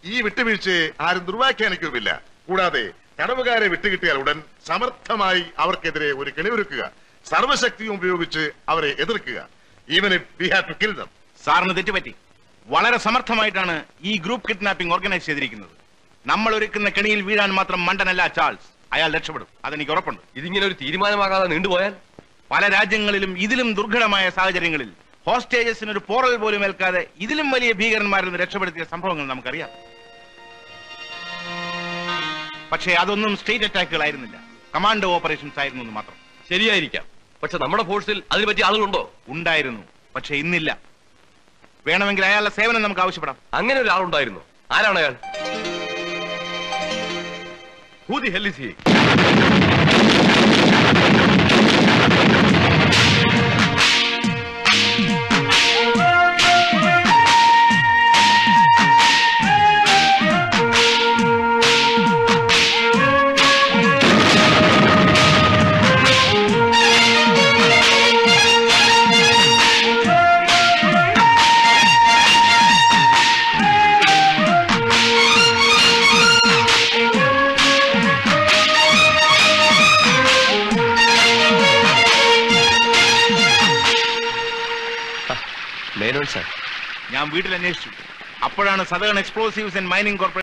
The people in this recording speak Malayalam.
ഈ വിട്ടുവീഴ്ചയെ ആരും ദുർവ്യാഖ്യാനിക്കുമില്ല കൂടാതെ തടവുകാരെ വിട്ടുകിട്ടിയാൽ ഉടൻ സമർത്ഥമായി അവർക്കെതിരെ ഒരു കെണിവൊരുക്കുക സർവശക്തിയും ഉപയോഗിച്ച് അവരെ എതിർക്കുക even if we have to kill them സാറിന് തെറ്റുപറ്റി വളരെ സമർത്ഥമായിട്ടാണ് ഈ ഗ്രൂപ്പ് കിഡ്നാപ്പിംഗ് ഓർഗനൈസ് ചെയ്തിരിക്കുന്നത് നമ്മൾ ഒരുക്കുന്ന കെണിയിൽ വീഴാൻ മാത്രം മണ്ടനല്ല ചാൾസ് അയാൾ രക്ഷപ്പെടും അതെനിക്ക് ഉറപ്പുണ്ട് ഇതിങ്ങനെ ഒരു തീരുമാനമാകാതെ നീണ്ടുപോയാൽ പല രാജ്യങ്ങളിലും ഇതിലും ദുർഘടമായ സാഹചര്യങ്ങളിൽ ഹോസ്റ്റേജസിന് ഒരു പോറൽ പോലും ഏൽക്കാതെ ഇതിലും വലിയ ഭീകരന്മാരിൽ നിന്ന് രക്ഷപ്പെടുത്തിയ സംഭവങ്ങൾ നമുക്കറിയാം പക്ഷേ അതൊന്നും സ്റ്റേറ്റ് അറ്റാക്കുകളായിരുന്നില്ല കമാൻഡോ ഓപ്പറേഷൻസ് ആയിരുന്നു എന്ന് മാത്രം ശരിയായിരിക്കാം പക്ഷെ നമ്മുടെ ഫോഴ്സിൽ അതിന് പറ്റിയ ആളുകളുണ്ടോ ഉണ്ടായിരുന്നു പക്ഷേ ഇന്നില്ല വേണമെങ്കിൽ അയാളുടെ സേവനം നമുക്ക് ആവശ്യപ്പെടാം അങ്ങനെ ഒരാളുണ്ടായിരുന്നു ആരാണ് അയാൾ Who the hell is he? Menon sir ഞാൻ വീട്ടിൽ അന്വേഷിച്ചു അപ്പോഴാണ് southern explosives and mining corporation